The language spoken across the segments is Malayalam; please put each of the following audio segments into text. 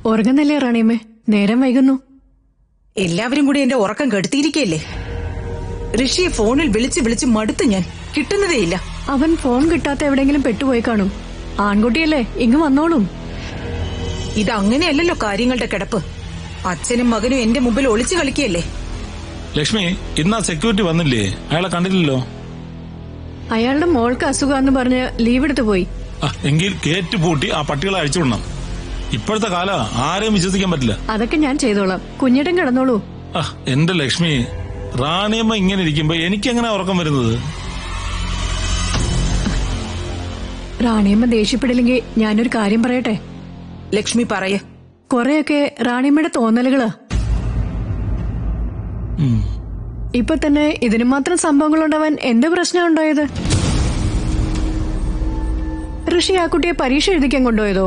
ഉറങ്ങുന്നല്ലേ റാണിയമ്മേ നേരം വൈകുന്നു എല്ലാവരും കൂടി എന്റെ ഉറക്കം കെടുത്തിയിരിക്കല്ലേ ഋഷിയെ ഫോണിൽ വിളിച്ച് വിളിച്ച് മടുത്ത് ഞാൻ കിട്ടുന്നതേയില്ല അവൻ ഫോൺ കിട്ടാത്ത എവിടെയെങ്കിലും പെട്ടുപോയി കാണും ആൺകുട്ടിയല്ലേ ഇങ്ങ് വന്നോളും ഇത് അങ്ങനെയല്ലല്ലോ കാര്യങ്ങളുടെ കിടപ്പ് അച്ഛനും മകനും എന്റെ മുമ്പിൽ ഒളിച്ചു കളിക്കുകയല്ലേ ലക്ഷ്മി ഇന്നാ സെക്യൂരിറ്റി വന്നില്ലേ അയാളെ കണ്ടില്ലല്ലോ അയാളുടെ മോൾക്ക് അസുഖമെന്ന് പറഞ്ഞ് ലീവ് എടുത്തു പോയി ആ, എങ്കിൽ ഗേറ്റ് പൂട്ടി ആ പട്ടികളെ അഴിച്ചുവിടണം ഇപ്പോഴത്തെ കാല ആരെയും വിശ്വസിക്കാൻ പറ്റില്ല അതൊക്കെ ഞാൻ ചെയ്തോളാം കുഞ്ഞിടം കിടന്നോളൂ ആ, എന്റെ ലക്ഷ്മി റാണിയമ്മ ഇങ്ങനെ ഇരിക്കുമ്പോ എനിക്ക് എങ്ങനെ ഉറക്കം വരുന്നത് റാണിയമ്മ ദേഷ്യപ്പെടില്ലെങ്കിൽ ഞാനൊരു കാര്യം പറയട്ടെ ലക്ഷ്മി പറയ കുറെയൊക്കെ റാണിയമ്മയുടെ തോന്നലുകളാ ഉം. ഇപ്പൊ തന്നെ ഇതിനു മാത്രം സംഭവങ്ങളുണ്ടാവാൻ എന്ത് പ്രശ്നം ഉണ്ടായത് ഋഷി ആ കുട്ടിയെ പരീക്ഷ എഴുതിക്കാൻ കൊണ്ടുപോയതോ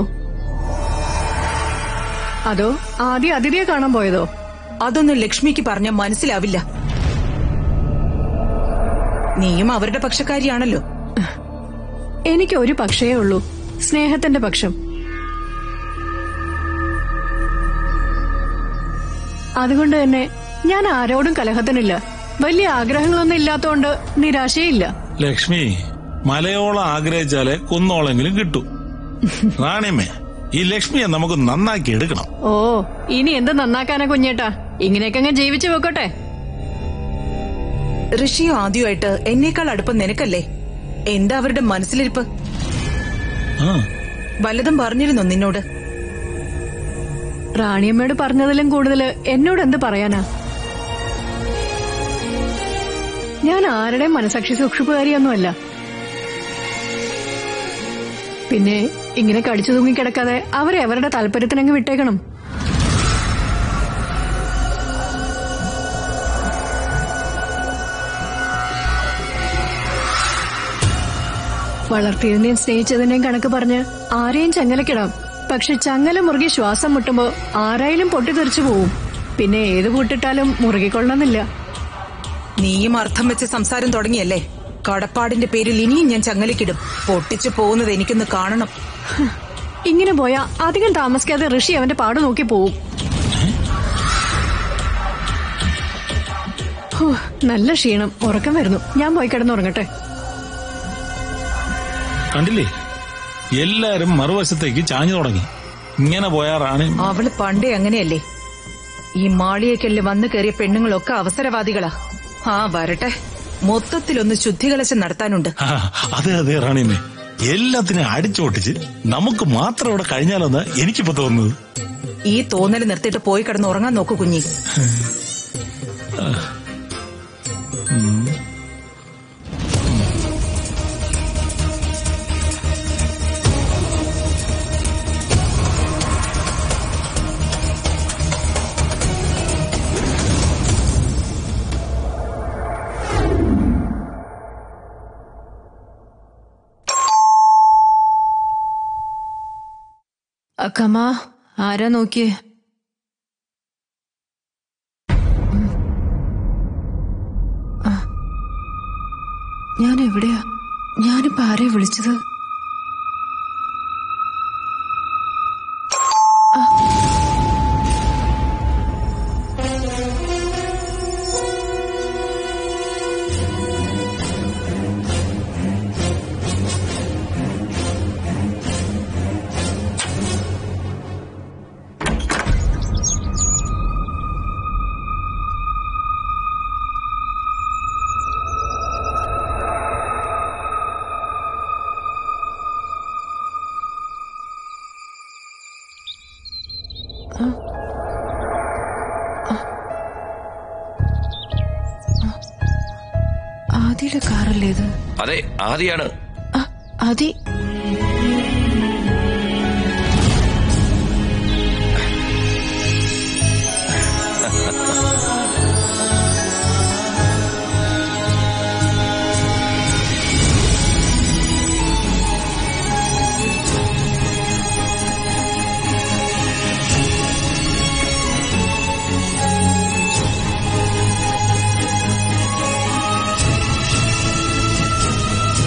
അതോ ആദ്യം അതിഥിയെ കാണാൻ പോയതോ അതൊന്നും ലക്ഷ്മിക്ക് പറഞ്ഞ മനസ്സിലാവില്ല നീയും അവരുടെ പക്ഷക്കാരിയാണല്ലോ എനിക്ക് ഒരു പക്ഷേ ഉള്ളൂ സ്നേഹത്തിന്റെ പക്ഷം അതുകൊണ്ട് തന്നെ ഞാൻ ആരോടും കലഹത്തിനില്ല വലിയ ആഗ്രഹങ്ങളൊന്നും ഇല്ലാത്തോണ്ട് നിരാശയില്ല ലക്ഷ്മി മലയോളം ആഗ്രഹിച്ചാലേ കുന്നോളെങ്കിലും കിട്ടൂ റാണിയമ്മേ ഈ ലക്ഷ്മിയെ നമുക്ക് നന്നാക്കി എടുക്കണം ഓ ഇനി എന്ത് നന്നാക്കാനാ കുഞ്ഞേട്ടാ ഇങ്ങനെയൊക്കെ അങ്ങ് ജീവിച്ചു വെക്കോട്ടെ ഋഷിയും ആദ്യമായിട്ട് എന്നേക്കാൾ അടുപ്പം നിനക്കല്ലേ എന്താ അവരുടെ മനസ്സിലിരിപ്പ് ആ വല്ലതും പറഞ്ഞിരുന്നോ നിന്നോട് റാണിയമ്മയോട് പറഞ്ഞതിലും കൂടുതൽ എന്നോട് എന്ത് പറയാനാ ഞാൻ ആരുടെയും മനസാക്ഷി സൂക്ഷിപ്പുകാരിയൊന്നുമല്ല പിന്നെ ഇങ്ങനെ കടിച്ചു തൂങ്ങിക്കിടക്കാതെ അവരെ അവരുടെ താല്പര്യത്തിനങ്ങ് വിട്ടേക്കണം വളർത്തിയതിനെയും സ്നേഹിച്ചതിനെയും കണക്ക് പറഞ്ഞ് ആരെയും ചങ്ങലക്കിടാം പക്ഷെ ചങ്ങല മുറുകി ശ്വാസം മുട്ടുമ്പോ ആരായാലും പൊട്ടിത്തെറിച്ചു പോവും പിന്നെ ഏത് കൂട്ടിട്ടാലും മുറുകിക്കൊള്ളണമെന്നില്ല നീയും അർത്ഥം വെച്ച് സംസാരം തുടങ്ങിയല്ലേ കടപ്പാടിന്റെ പേരിൽ ഇനിയും ഞാൻ ചങ്ങലക്കിടും പൊട്ടിച്ചു പോകുന്നത് എനിക്കൊന്ന് കാണണം ഹ്, ഇങ്ങനെ പോയാ അധികം താമസിക്കാതെ ഋഷി അവന്റെ പാട് നോക്കി പോവും ഹോ, നല്ല ക്ഷീണം ഉറക്കം വരുന്നു ഞാൻ പോയി കിടന്നുറങ്ങട്ടെ കണ്ടില്ലേ എല്ലാരും മറുവശത്തേക്ക് ചാഞ്ഞു തുടങ്ങി ഇങ്ങനെ പോയാ റാണി അവള് പണ്ടേ അങ്ങനെയല്ലേ ഈ മാളിയേക്കല്ല് വന്നു കയറിയ പെണ്ണുങ്ങളൊക്കെ അവസരവാദികളാ ആ വരട്ടെ മൊത്തത്തിലൊന്ന് ശുദ്ധികലശം നടത്താനുണ്ട് ആ, അതെ അതെ റാണിയമ്മേ എല്ലാത്തിനെയും അടിച്ചോട്ടിച്ച് നമുക്ക് മാത്രം ഇവിടെ കഴിഞ്ഞാലോന്ന് എനിക്കിപ്പോ തോന്നുന്നത് ഈ തോന്നല് നിർത്തിയിട്ട് പോയി കിടന്ന് ഉറങ്ങാൻ നോക്കൂ കുഞ്ഞി അക്കമ്മ ആരാ നോക്കിയേ ഞാൻ എവിടെയാ ഞാനിപ്പോ ആരെയാ വിളിച്ചത് ആദിയുടെ കാറല്ലേ ഇത് അതെ ആദ്യാണ് ആ, ആദി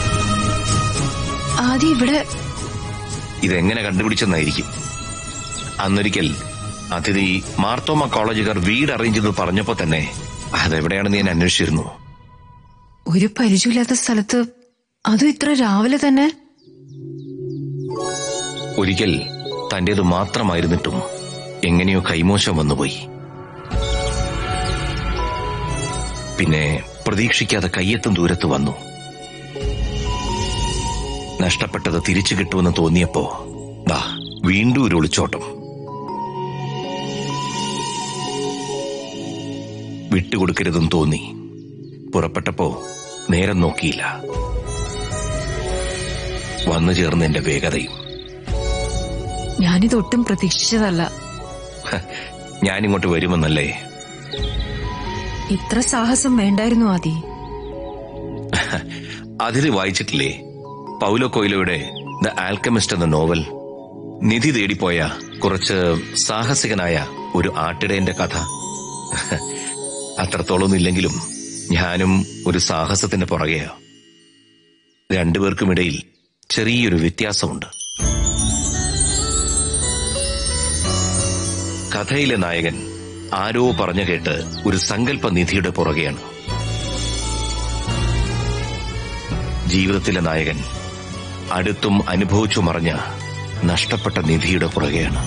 ആദി ഇവിടെ ഇതെങ്ങനെ കണ്ടുപിടിച്ചെന്നായിരിക്കും അന്നൊരിക്കൽ അതിഥി മാർത്തോമ കോളേജുകാർ വീട് അറേഞ്ച് ചെയ്ത് പറഞ്ഞപ്പോ തന്നെ അതെവിടെയാണെന്ന് ഞാൻ അന്വേഷിച്ചിരുന്നു ഒരു പരിചയമില്ലാത്ത സ്ഥലത്ത് അതും ഇത്ര രാവിലെ തന്നെ ഒരിക്കൽ തന്റേത് മാത്രമായിരുന്നിട്ടും എങ്ങനെയോ കൈമോശം വന്നുപോയി പിന്നെ പ്രതീക്ഷിക്കാതെ കയ്യെത്തും ദൂരത്ത് വന്നു നഷ്ടപ്പെട്ടത് തിരിച്ചു കിട്ടുമെന്ന് തോന്നിയപ്പോ ദാ വീണ്ടും ഒരു ഒളിച്ചോട്ടം വിട്ടുകൊടുക്കരുതെന്ന് തോന്നി പുറപ്പെട്ടപ്പോ നേരം നോക്കിയില്ല വന്നു ചേർന്ന എന്റെ വേഗതയും ഞാനിതൊട്ടും പ്രതീക്ഷിച്ചതല്ല ഹ, ഞാനിങ്ങോട്ട് വരുമെന്നല്ലേ ഇത്ര സാഹസം വേണ്ടായിരുന്നു ആദി അതിര് വായിച്ചിട്ടില്ലേ പൗലോ കൊയിലോയുടെ ദ ആൽക്കമിസ്റ്റ് എന്ന നോവൽ നിധി തേടിപ്പോയ കുറച്ച് സാഹസികനായ ഒരു ആട്ടിടയന്റെ കഥ അത്രത്തോളൊന്നും ഇല്ലെങ്കിലും ഞാനും ഒരു സാഹസത്തിന്റെ പുറകെയാ രണ്ടുപേർക്കുമിടയിൽ ചെറിയൊരു വ്യത്യാസമുണ്ട് കഥയിലെ നായകൻ ആരോ പറഞ്ഞു കേട്ട് ഒരു സങ്കല്പ നിധിയുടെ പുറകെയാണ് ജീവിതത്തിലെ നായകൻ അടുത്തും അനുഭവിച്ചു മറിഞ്ഞ നഷ്ടപ്പെട്ട നിധിയുടെ പുറകെയാണ്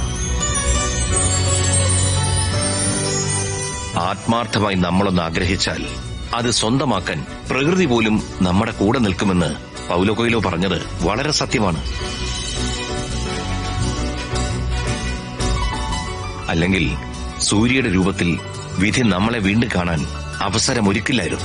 ആത്മാർത്ഥമായി നമ്മളൊന്ന് ആഗ്രഹിച്ചാൽ അത് സ്വന്തമാക്കാൻ പ്രകൃതി പോലും നമ്മുടെ കൂടെ നിൽക്കുമെന്ന് പൗലോ കൊയിലോ പറഞ്ഞത് വളരെ സത്യമാണ് അല്ലെങ്കിൽ സൂര്യയുടെ രൂപത്തിൽ വിധി നമ്മളെ വീണ്ടും കാണാൻ അവസരമൊരുക്കില്ലായിരുന്നു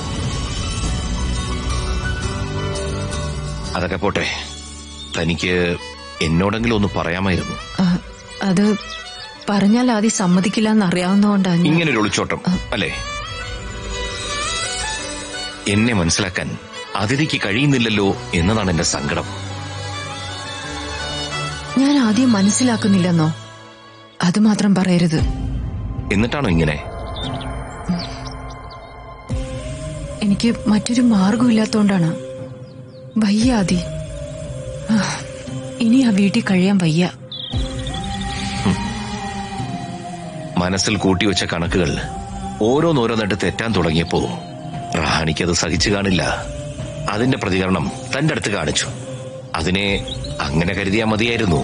അതൊക്കെ പോട്ടെ തനിക്ക് എന്നോടെങ്കിലും ഒന്ന് പറയാമായിരുന്നു ആ, അത് പറഞ്ഞാൽ ആദി സമ്മതിക്കില്ല എന്ന് അറിയാവുന്നതുകൊണ്ടാണ് ഞാൻ- ഇങ്ങനൊരു ഒളിച്ചോട്ടം അല്ലേ എന്നെ മനസ്സിലാക്കാൻ അതിഥിക്ക് കഴിയുന്നില്ലല്ലോ എന്നതാണ് എന്റെ സങ്കടം ഞാൻ ആദ്യം മനസ്സിലാക്കുന്നില്ലെന്നോ അത് മാത്രം പറയരുത് എന്നിട്ടാണോ ഇങ്ങനെ എനിക്ക് മറ്റൊരു മാർഗമില്ലാത്തോണ്ടാണ് വയ്യ ആദി ആ, ഇനി ആ വീട്ടിൽ കഴിയാൻ വയ്യ മനസ്സിൽ കൂട്ടിവെച്ച കണക്കുകൾ ഓരോന്നോരോന്നിട്ട് തെറ്റാൻ തുടങ്ങിയപ്പോ റാണിക്കത് സഹിച്ചു കാണില്ല അതിന്റെ പ്രതികരണം തന്റെ അടുത്ത് കാണിച്ചു അതിനെ അങ്ങനെ കരുതിയാ മതിയായിരുന്നു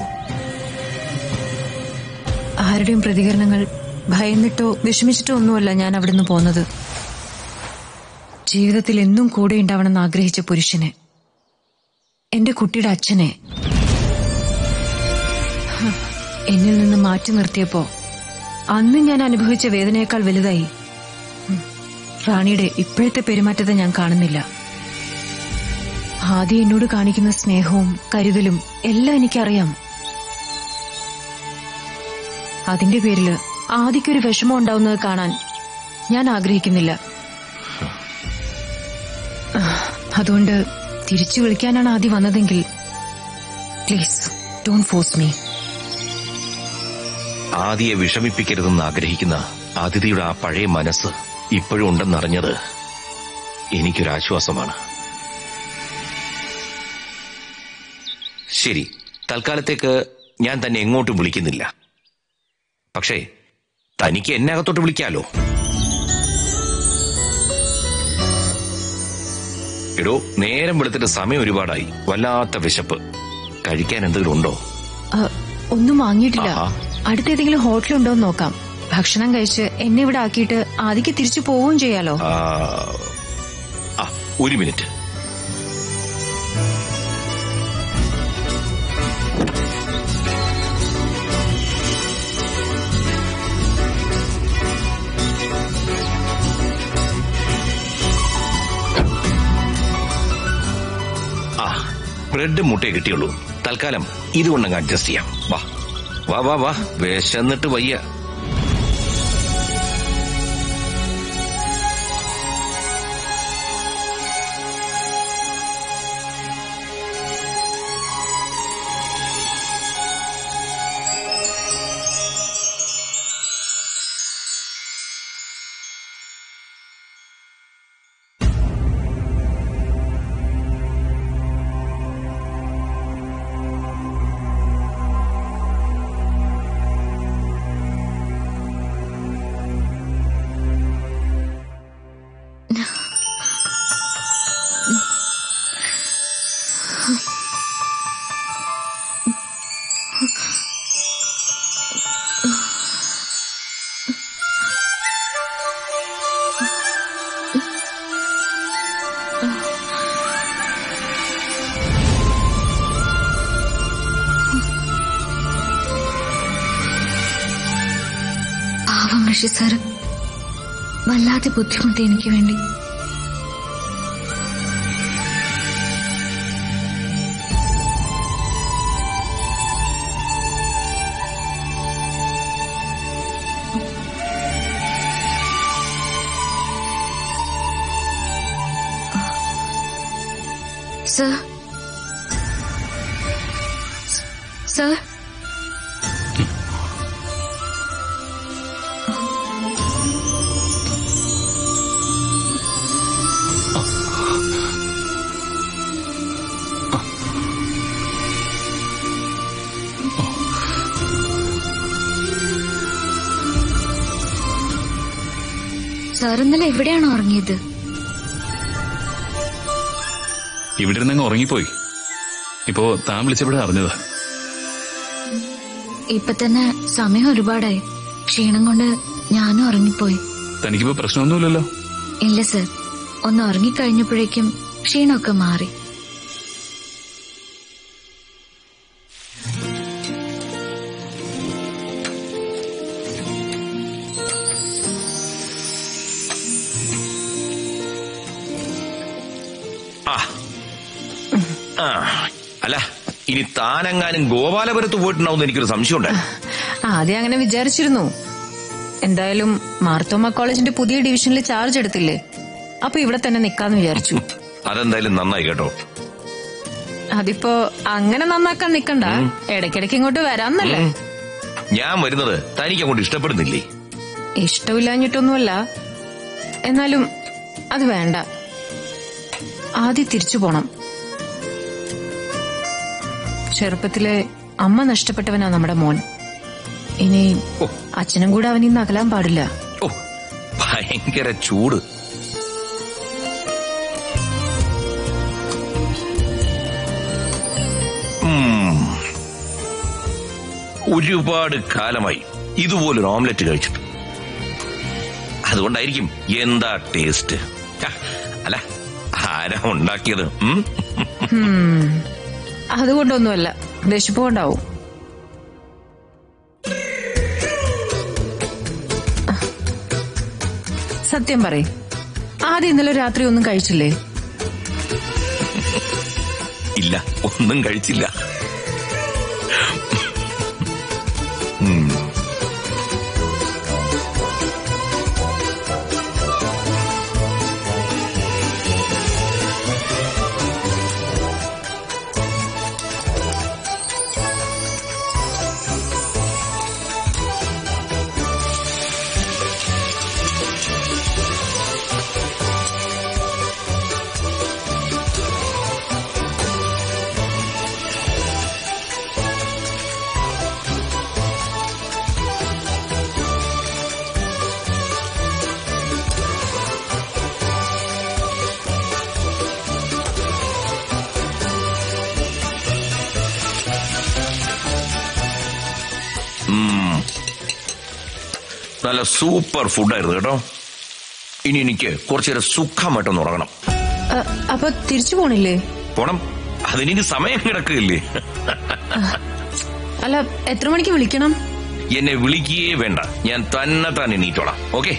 ആരുടെയും പ്രതികരണങ്ങൾ ഭയന്നിട്ടോ വിഷമിച്ചിട്ടോ ഒന്നുമല്ല ഞാൻ അവിടുന്ന് പോന്നത് ജീവിതത്തിൽ എന്നും കൂടെ ഉണ്ടാവണമെന്ന് ആഗ്രഹിച്ച പുരുഷനെ എന്റെ കുട്ടിയുടെ അച്ഛനെ ഹ, എന്നിൽ നിന്ന് മാറ്റി നിർത്തിയപ്പോ അന്ന് ഞാൻ അനുഭവിച്ച വേദനയേക്കാൾ വലുതായി ഉം, റാണിയുടെ ഇപ്പോഴത്തെ പെരുമാറ്റത്തെ ഞാൻ കാണുന്നില്ല ആദ്യം എന്നോട് കാണിക്കുന്ന സ്നേഹവും കരുതലും എല്ലാം എനിക്കറിയാം അതിന്റെ പേരില് ആദിക്കൊരു വിഷമം ഉണ്ടാവുന്നത് കാണാൻ ഞാൻ ആഗ്രഹിക്കുന്നില്ല അതുകൊണ്ട് തിരിച്ചു വിളിക്കാനാണ് ആദ്യ വന്നതെങ്കിൽ പ്ലീസ് ഡോണ്ട് ഫോഴ്സ് മീ ആദിയെ വിഷമിപ്പിക്കരുതെന്ന് ആഗ്രഹിക്കുന്ന അതിഥിയുടെ ആ പഴയ മനസ്സ് ഇപ്പോഴും ഉണ്ടെന്നറിഞ്ഞത് എനിക്കൊരാശ്വാസമാണ് ശരി തൽക്കാലത്തേക്ക് ഞാൻ തന്നെ എങ്ങോട്ടും വിളിക്കുന്നില്ല പക്ഷേ തനിക്ക് എന്നെ അകത്തോട്ട് വിളിക്കാലോ എടോ നേരം വെളുത്തിട്ട് സമയം ഒരുപാടായി വല്ലാത്ത വിശപ്പ് കഴിക്കാൻ എന്തെങ്കിലും ഉണ്ടോ ആ, ഒന്നും വാങ്ങിയിട്ടില്ല ആഹാ. അടുത്തേതെങ്കിലും ഹോട്ടലുണ്ടോ എന്ന് നോക്കാം ഭക്ഷണം കഴിച്ച് എന്നെ ഇവിടെ ആക്കിയിട്ട് ആദിക്ക് തിരിച്ചു പോവുകയും ചെയ്യാലോ ആ, ആ ഒരു മിനിറ്റ് ആ ബ്രെഡ് മുട്ടയെ കിട്ടിയുള്ളൂ തൽക്കാലം ഇതുകൊണ്ടങ്ങ് അഡ്ജസ്റ്റ് ചെയ്യാം വാ വാ വാ വാ വിശന്നിട്ട് വയ്യ പാവം ഋഷി സാറ് വല്ലാതെ ബുദ്ധിമുട്ടി എനിക്ക് വേണ്ടി സർ സർ സാർ ഇന്നലെ എവിടെയാണ് ഉറങ്ങിയത് ഇവിടെ ഇരുന്നങ്ങ് ഉറങ്ങിപ്പോയി ഇപ്പോ താൻ വിളിച്ചപ്പോഴാ അറിഞ്ഞത് ഇപ്പൊ തന്നെ സമയം ഒരുപാടായി ക്ഷീണം കൊണ്ട് ഞാനും ഉറങ്ങിപ്പോയി തനിക്കിപ്പോ പ്രശ്നമൊന്നുമില്ലല്ലോ ഇല്ല സർ ഒന്ന് ഉറങ്ങിക്കഴിഞ്ഞപ്പോഴേക്കും ക്ഷീണമൊക്കെ മാറി ആ ആ അല്ല ഇനി താനെങ്ങാനും ഗോപാലപുരത്ത് പോയിട്ടുണ്ടാവുന്ന എനിക്കൊരു സംശയം ഉണ്ടായിരുന്നു ആദ്യം അങ്ങനെ വിചാരിച്ചിരുന്നു എന്തായാലും മാർത്തോമ കോളേജിന്റെ പുതിയ ഡിവിഷനിൽ ചാർജ് എടുത്തില്ലേ അപ്പൊ ഇവിടെ തന്നെ നിക്കാന്ന് വിചാരിച്ചു അതെന്തായാലും നന്നായി കേട്ടോ അതിപ്പോ അങ്ങനെ നന്നാക്കാൻ നിക്കണ്ട ഇടയ്ക്കിടയ്ക്ക് ഇങ്ങോട്ട് വരാന്നല്ലേ ഞാൻ വരുന്നത് തനിക്ക് അങ്ങോട്ട് ഇഷ്ടപ്പെടുന്നില്ലേ ഇഷ്ടമില്ലാഞ്ഞിട്ടൊന്നുമല്ല എന്നാലും അത് വേണ്ട ആദ്യം തിരിച്ചു പോണം ചെറുപ്പത്തിലെ അമ്മ നഷ്ടപ്പെട്ടവനാ നമ്മുടെ മോൻ ഇനി ഓ. അച്ഛനും കൂടെ അവനിന്ന് അകലാൻ പാടില്ല ഓ ഭയങ്കര ചൂട് ഉം. ഒരുപാട് കാലമായി ഇതുപോലൊരു ഓംലെറ്റ് കഴിച്ചിട്ട് അതുകൊണ്ടായിരിക്കും എന്താ ടേസ്റ്റ് ഛ, അല്ല ആരാ ഉണ്ടാക്കിയത് ഉം? ഹും. അതുകൊണ്ടൊന്നുമല്ല വിശപ്പ് കൊണ്ടാവും സത്യം പറയും ആദ്യം ഇന്നലെ രാത്രി ഒന്നും കഴിച്ചില്ലേ ഇല്ല ഒന്നും കഴിച്ചില്ല ഉം. ഉം. നല്ല സൂപ്പർ ഫുഡായിരുന്നു കേട്ടോ ഇനി എനിക്ക് കുറച്ചേരം സുഖമായിട്ടൊന്ന് ഉറങ്ങണം അ, അപ്പൊ തിരിച്ചു പോണില്ലേ പോണം അതിനി സമയം കിടക്കുകയില്ലേ അല്ല എത്ര മണിക്ക് വിളിക്കണം എന്നെ വിളിക്കുകയേ വേണ്ട ഞാൻ തന്നെ തന്നെ എണീറ്റോളാം ഓക്കെ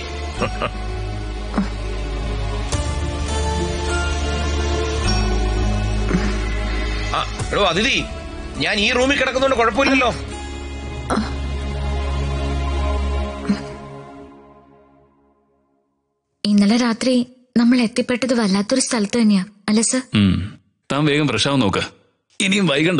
ആ എടോ അതിഥി ഞാൻ ഈ റൂമിൽ കിടക്കുന്നതുകൊണ്ട് കുഴപ്പമില്ലല്ലോ ഇന്നലെ രാത്രി നമ്മൾ എത്തിപ്പെട്ടത് വല്ലാത്തൊരു സ്ഥലത്ത് തന്നെയാ അല്ലേ സർ ഉം. താൻ വേഗം ഫ്രഷാവും നോക്ക് ഇനിയും വൈകണ്ട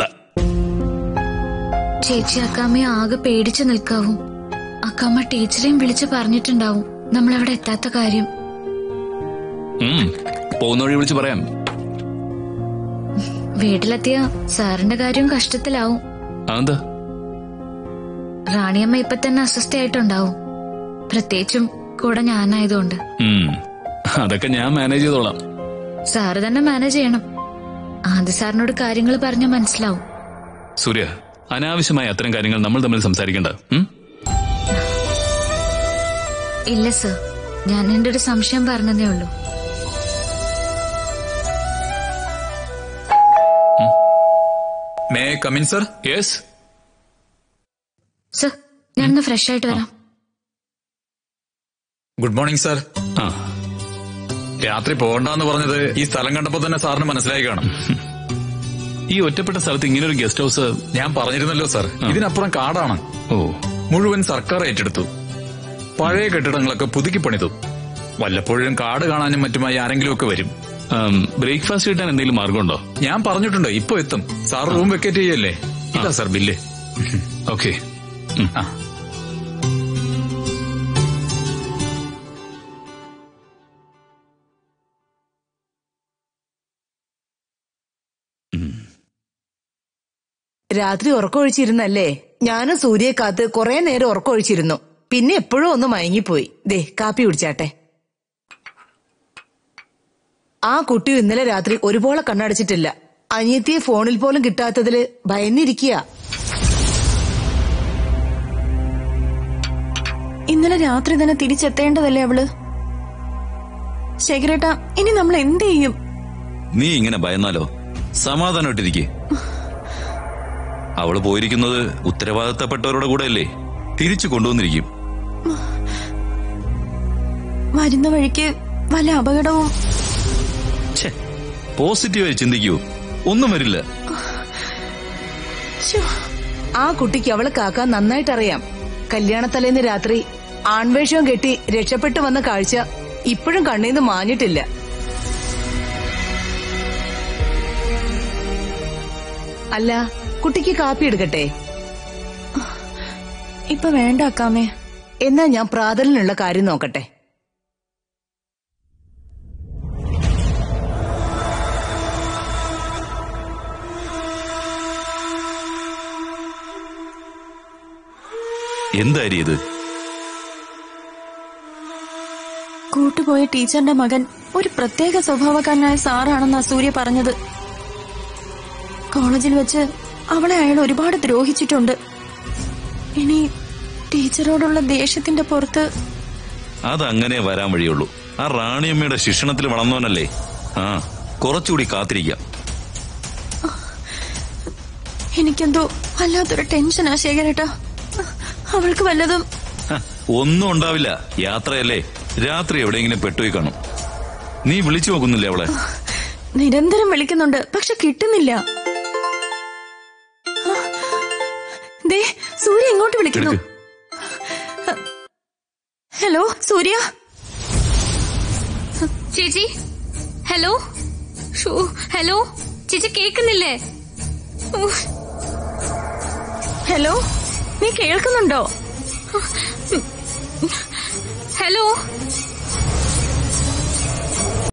ചേച്ചി അക്കാമ്മയെ ആകെ പേടിച്ചു നിൽക്കാവും അക്കാമ്മ ടീച്ചറെയും വിളിച്ചു പറഞ്ഞിട്ടുണ്ടാവും നമ്മൾ അവിടെ എത്താത്ത കാര്യം ഉം. പോകുന്ന വഴി വിളിച്ച് പറയാം വീട്ടിലെത്തിയ സാറിന്റെ കാര്യവും കഷ്ടത്തിലാവും അതെന്താ റാണിയമ്മ ഇപ്പൊ തന്നെ അസ്വസ്ഥയായിട്ടുണ്ടാവും പ്രത്യേകിച്ചും കൂടെ ഞാനായതുകൊണ്ട് ഉം. അതൊക്കെ ഞാൻ മാനേജ് ചെയ്തോളാം സാറ് തന്നെ മാനേജ് ചെയ്യണം കാന്തി സാറിനോട് കാര്യങ്ങൾ പറഞ്ഞാൽ മനസ്സിലാവും സൂര്യ അനാവശ്യമായ അത്തരം കാര്യങ്ങൾ നമ്മൾ തമ്മിൽ സംസാരിക്കണ്ട ഉം? ഇല്ല സർ ഞാൻ എന്റെ ഒരു സംശയം പറഞ്ഞതേ ഉള്ളൂ may come in sir yes sir ഞാനൊന്ന് ഫ്രഷ് ആയിട്ട് വരാം ഗുഡ് മോർണിംഗ് സർ ആ രാത്രി പോകണ്ടെന്ന് പറഞ്ഞത് ഈ സ്ഥലം കണ്ടപ്പോ തന്നെ സാറിന് മനസ്സിലായി കാണും ഈ ഒറ്റപ്പെട്ട സ്ഥലത്ത് ഇങ്ങനെ ഒരു ഗസ്റ്റ് ഹൗസ് ഞാൻ പറഞ്ഞിരുന്നല്ലോ സർ ഇതിനപ്പുറം കാടാണ് ഓ മുഴുവൻ സർക്കാർ ഏറ്റെടുത്തു പഴയ കെട്ടിടങ്ങളൊക്കെ പുതുക്കി പണിതു വല്ലപ്പോഴും കാട് കാണാനും മറ്റുമായി ആരെങ്കിലുമൊക്കെ വരും ബ്രേക്ക്ഫാസ്റ്റ് കിട്ടാൻ എന്തെങ്കിലും മാർഗമുണ്ടോ ഞാൻ പറഞ്ഞിട്ടുണ്ട് ഇപ്പൊ എത്തും സാർ റൂം വെക്കേറ്റ് ചെയ്യല്ലേ ഇല്ല സർ ബില്ല് ഓക്കെ ആ രാത്രി ഉറക്കമൊഴിച്ചിരുന്നല്ലേ ഞാനും സൂര്യയെ കാത്ത് കുറെ നേരം ഉറക്കമൊഴിച്ചിരുന്നു പിന്നെ എപ്പോഴും ഒന്ന് മയങ്ങിപ്പോയി ദേ കാപ്പി കുടിച്ചാട്ടെ ആ കുട്ടി ഇന്നലെ രാത്രി ഒരുപോലെ കണ്ണടച്ചിട്ടില്ല അനിയത്തിയെ ഫോണിൽ പോലും കിട്ടാത്തതില് ഭയന്നിരിക്കുക ഇന്നലെ രാത്രി തന്നെ തിരിച്ചെത്തേണ്ടതല്ലേ അവള് ശേഖരേട്ടാ ഇനി നമ്മൾ എന്ത് ചെയ്യും നീ ഇങ്ങനെ ഭയന്നാലോ സമാധാനമായിട്ടിരിക്കെ അവള് പോയിരിക്കുന്നത് ഉത്തരവാദിത്തപ്പെട്ടവരുടെ കൂടെയല്ലേ തിരിച്ചു കൊണ്ടുവന്നിരിക്കും വരുന്ന വഴിക്ക് വല്ല അപകടവും ഛെ, പോസിറ്റീവായി ചിന്തിക്കൂ ഒന്നും വരില്ല ശ്ശോ, ആ കുട്ടിക്ക് അവളെ കാക്കാൻ നന്നായിട്ടറിയാം കല്യാണത്തലേന്ന് രാത്രി ആൺവേഷവും കെട്ടി രക്ഷപ്പെട്ടു വന്ന കാഴ്ച ഇപ്പോഴും കണ്ണീന്ന് മാഞ്ഞിട്ടില്ല അല്ല കുട്ടിക്ക് കാപ്പി എടുക്കട്ടെ ഇപ്പൊ വേണ്ട അക്കാമേ എന്നാ ഞാൻ പ്രാതലിനുള്ള കാര്യം നോക്കട്ടെ എന്തായി ഇത് കൂട്ടുപോയ ടീച്ചറിന്റെ മകൻ ഒരു പ്രത്യേക സ്വഭാവക്കാരനായ സാറാണെന്നാ സൂര്യ പറഞ്ഞത് കോളേജിൽ വെച്ച് അവളെ അയാൾ ഒരുപാട് ദ്രോഹിച്ചിട്ടുണ്ട് ഇനി ടീച്ചറോടുള്ള ദേഷ്യത്തിന്റെ പുറത്ത് അതങ്ങനെ വരാൻ വഴിയുള്ളൂ ആ റാണിയമ്മയുടെ ശിക്ഷണത്തിൽ വളർന്നവനല്ലേ ആ കുറച്ചുകൂടി കാത്തിരിക്കാം എനിക്കെന്തോ വല്ലാത്തൊരു ടെൻഷനാ ശേഖരേട്ടാ അവൾക്ക് വല്ലതും ഹ, ഒന്നും ഉണ്ടാവില്ല യാത്രയല്ലേ രാത്രി എവിടെയെങ്കിലും പെട്ടുപോയി കാണും നീ വിളിച്ചു നോക്കുന്നില്ലേ അവളെ നിരന്തരം വിളിക്കുന്നുണ്ട് പക്ഷെ കിട്ടുന്നില്ല ആ, ദേ സൂര്യ ഇങ്ങോട്ട് വിളിക്കുന്നു എടുക്ക് ഹലോ സൂര്യ ചേച്ചി ഹലോ ഷോ ഹലോ ചേച്ചി കേക്കുന്നില്ലേ ഉഫ്, ഹലോ നീ കേൾക്കുന്നുണ്ടോ ഹലോ